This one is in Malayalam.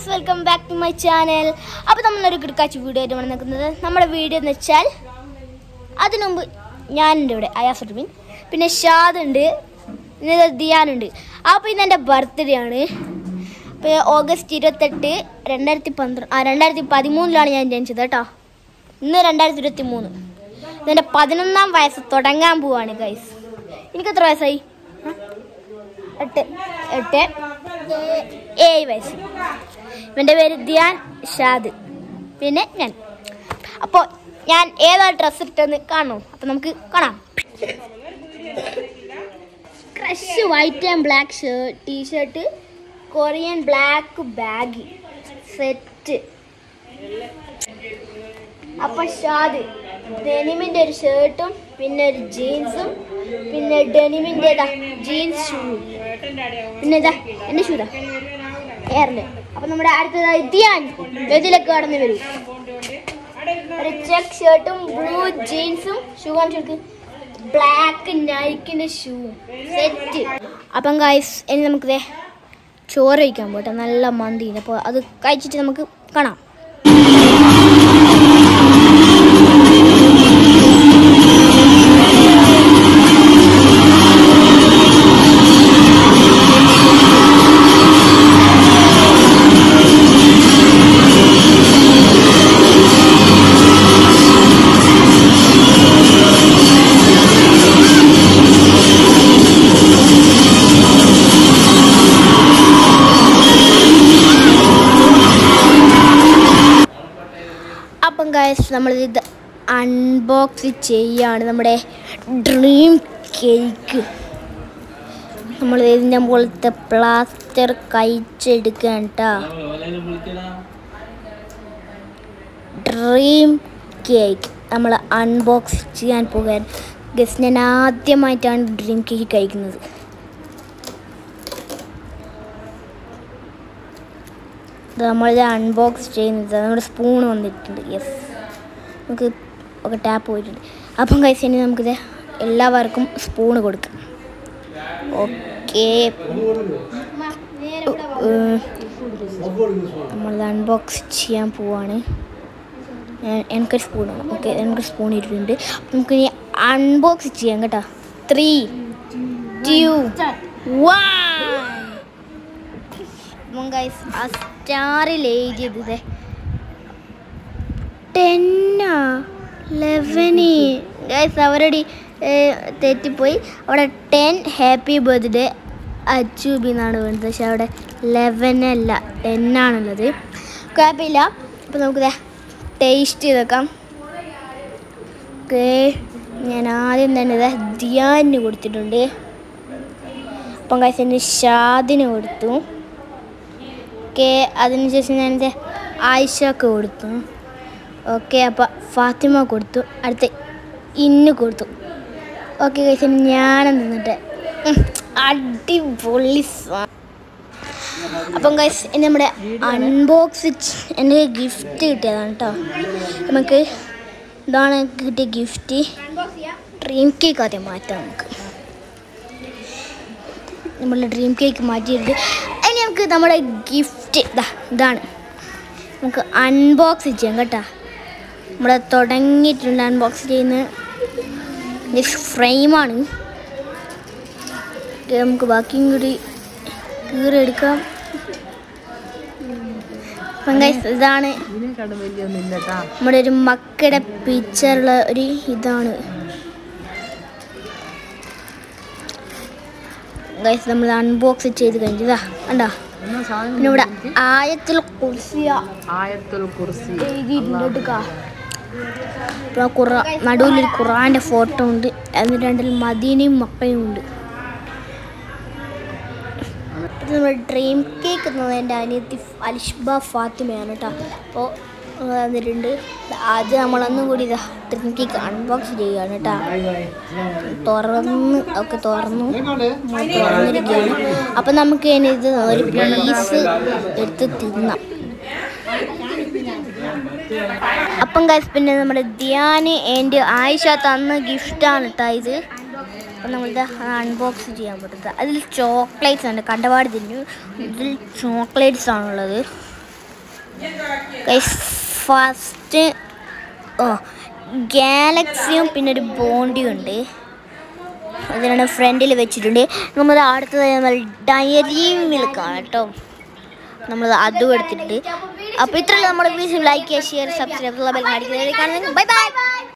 welcome back to my channel അപ്പോൾ നമ്മളൊരു കിടക്കാച്ചി വീഡിയോ ആയിട്ട് വന്നിരിക്കുന്നത് നമ്മുടെ വീഡിയോ എന്ന് വെച്ചാൽ അതിനു മുമ്പ് ഞാനുണ്ട് ഇവിടെ അയാസുട്ടുമിൻ പിന്നെ ഷാദ് ഉണ്ട് പിന്നെ ഇത് ദിയാനുണ്ട് അപ്പോൾ ഇന്ന് എൻ്റെ ബർത്ത്ഡേ ആണ് അപ്പോൾ ഓഗസ്റ്റ് ഇരുപത്തെട്ട് രണ്ടായിരത്തി പന്ത്രണ്ട് ആ രണ്ടായിരത്തി പതിമൂന്നിലാണ് ഞാൻ ജനിച്ചത് കേട്ടോ ഇന്ന് രണ്ടായിരത്തി ഇരുപത്തി മൂന്ന് ഇതെൻ്റെ പതിനൊന്നാം വയസ്സ് തുടങ്ങാൻ പോവാണ് ഗൈസ് എനിക്ക് എത്ര വയസ്സായി എട്ട് എട്ട് ഏ- ഏഴ് വയസ്സ് ഇവൻ്റെ പേര് ധ്യാൻ ഷാദ് പിന്നെ ഞാൻ അപ്പോൾ ഞാൻ ഏതാ ഡ്രസ്സ് ഇട്ടെന്ന് കാണണോ അപ്പം നമുക്ക് കാണാം crush white and black shirt tshirt Korean black bag set അപ്പൊ ഷാദ് ഡെനിമിന്റെ ഒരു ഷർട്ടും പിന്നെ ഒരു ജീൻസും പിന്നെ ഡെനിമിന്റെ ജീൻസ് ഷൂ പിന്നെ ഇതാ എന്റെ ഷൂ ഏറില് അപ്പൊ നമ്മുടെ അടുത്തതായി ധ്യാൻ വെതിലൊക്കെ കടന്നു വരും ഒരു ചെക്ക് ഷർട്ടും ബ്ലൂ ജീൻസും ഷൂ കാണിച്ചു ബ്ലാക്ക് നൈക്കിന്റെ ഷൂ സെറ്റ് അപ്പം ഗൈസ് ഇനി നമുക്ക് ദേ ചോറ് കഴിക്കാൻ പോട്ടെ നല്ല മന്തി അപ്പോൾ അത് കഴിച്ചിട്ട് നമുക്ക് കാണാം അപ്പം ഗൈസ് നമ്മൾ ഇത് അൺബോക്സ് ചെയ്യാണ് നമ്മുടെ ഡ്രീം കേക്ക് നമ്മൾ ഇതിൻ്റെ മുകളിലത്തെ പ്ലാസ്റ്റർ കഴിച്ചെടുക്കാൻ കേട്ടോ ഡ്രീം കേക്ക് നമ്മൾ അൺബോക്സ് ചെയ്യാൻ പോകാൻ ഗസ് ഞാൻ ആദ്യമായിട്ടാണ് ഡ്രീം കേക്ക് കഴിക്കുന്നത് ഇത് നമ്മളിത് അൺബോക്സ് ചെയ്യുന്നത് നമ്മുടെ സ്പൂൺ വന്നിട്ടുണ്ട് യെസ് നമുക്ക് ഒക്കെ ടാപ്പ് പോയിട്ടുണ്ട് അപ്പം കഴിച്ച് കഴിഞ്ഞാൽ നമുക്കിത് എല്ലാവർക്കും സ്പൂണ് കൊടുക്കാം ഓക്കെ നമ്മളിത് അൺബോക്സ് ചെയ്യാൻ പോവാണ് ഞാൻ എനിക്കൊരു സ്പൂൺ വേണം ഓക്കെ എനിക്കൊരു സ്പൂൺ ഇട്ടിട്ടുണ്ട് അപ്പം നമുക്ക് ഇനി അൺബോക്സ് ചെയ്യാം കേട്ടോ ത്രീ ടു വൺ അപ്പം ഗൈസ് ആ സ്റ്റാറിൽ എഴുതിയത് ഇതേ ടെന്നാ ലെവന് ഗൈസ് അവരുടെ തെറ്റിപ്പോയി അവിടെ ടെൻ ഹാപ്പി ബർത്ത്ഡേ അച്ചൂബി എന്നാണ് വേണ്ടത് പക്ഷെ അവിടെ ലെവൻ അല്ല ടെൻ ആണുള്ളത് കുഴപ്പമില്ല അപ്പോൾ നമുക്ക് ടേസ്റ്റ് ചെയ്ത് വെക്കാം ഓക്കെ ഞാൻ ആദ്യം തന്നെ ഇതാ ധ്യാനിന് കൊടുത്തിട്ടുണ്ട് അപ്പം കഴിച്ച് എൻ്റെ ഷാദിന് കൊടുത്തു ഓക്കെ അതിനുശേഷം ഞാനിത് ആയിഷക്ക് കൊടുത്തു ഓക്കെ അപ്പം ഫാത്തിമ കൊടുത്തു അടുത്ത ഇന്ന് കൊടുത്തു ഓക്കെ കഴിച്ച് ഞാൻ നിന്നിട്ട് അടിപൊളി സാ- അപ്പം ഗൈസ് ഇനി നമ്മുടെ അൺബോക്സ് എൻ്റെ ഗിഫ്റ്റ് കിട്ടിയതാണ് കേട്ടോ നമുക്ക് ഇതാണ് കിട്ടിയ ഗിഫ്റ്റ് ഡ്രീം കേക്ക് ആദ്യം മാറ്റാം നമുക്ക് നമ്മൾ ഡ്രീം കേക്ക് മാറ്റിയിട്ട് ഇനി നമുക്ക് നമ്മുടെ ഗിഫ്റ്റ് ഇതാ ഇതാണ് നമുക്ക് അൺബോക്സ് ചെയ്യാം കേട്ടോ നമ്മൾ തുടങ്ങിയിട്ടുണ്ട് അൺബോക്സ് ചെയ്യുന്ന ഫ്രെയിമാണ് നമുക്ക് ബാക്കിയും കൂടി കീറിയെടുക്കാം അപ്പം guys, ഇതാണ് നമ്മുടെ ഒരു മക്കളുടെ പിക്ചറുള്ള ഒരു ഇതാണ് ഗൈസ് നമ്മൾ അൺബോക്സ് ചെയ്ത് കഴിഞ്ഞതാ കണ്ടാ പിന്നെ ഇവിടെ ആയത്തിൽ കുർസിയ ആയത്തുൽ കുർസി എഴുതിയിട്ടുണ്ട് കേട്ടോ ഇവിടെ ഖുറ നടുവിലൊരു ഖുറാൻ്റെ ഫോട്ടോ ഉണ്ട് അതിന് രണ്ടിൽ മദീനയും മക്കയും ഉണ്ട് ഇത് നമ്മുടെ ഡ്രീം കേക്ക് എന്നത് എൻ്റെ അനിയത്തി അലിഷ്ബ ഫാത്തിമയാണ് കേട്ടോ അപ്പോൾ വന്നിട്ടുണ്ട് ആദ്യം നമ്മളൊന്നും കൂടി ഇതാ ഡ്രീം കേക്ക് അൺബോക്സ് ചെയ്യുകയാണ് കേട്ടോ തുറന്ന് ഒക്കെ തുറന്നു നമ്മൾ തുറന്നിരിക്കുകയാണ് അപ്പം നമുക്ക് ഇനി ഇത് ഒരു പീസ് എടുത്ത് തിന്നാം അപ്പം ഗൈസ് പിന്നെ നമ്മുടെ ധ്യാന് എൻ്റെ ആയിഷ തന്ന ഗിഫ്റ്റാണ് കേട്ടോ ഇത് അപ്പം നമ്മളിത് അൺബോക്സ് ചെയ്യാൻ പറ്റുന്നത് അതിൽ ചോക്ലേറ്റ്സ് ഉണ്ട് കണ്ടപാട് തിന്നു ഇതിൽ ചോക്ലേറ്റ്സ് ആണുള്ളത് ഫസ്റ്റ് ഓ ഗാലക്സിയും പിന്നെ ഒരു ബോണ്ടിയും ഉണ്ട് അതിനാണ് ഫ്രണ്ടിൽ വെച്ചിട്ടുണ്ട് നമ്മൾ അടുത്തത് നമ്മൾ ഡയറി മിൽക്കാണ് കേട്ടോ നമ്മൾ അതും എടുത്തിട്ടുണ്ട് അപ്പോൾ ഇത്രയുള്ള നമ്മുടെ വീഡിയോ ലൈക്ക് ചെയ്യുക ഷെയർ സബ്സ്ക്രൈബ് ബെൽ അടിക്കുന്നത് കാണുന്നത് ബൈ ബൈ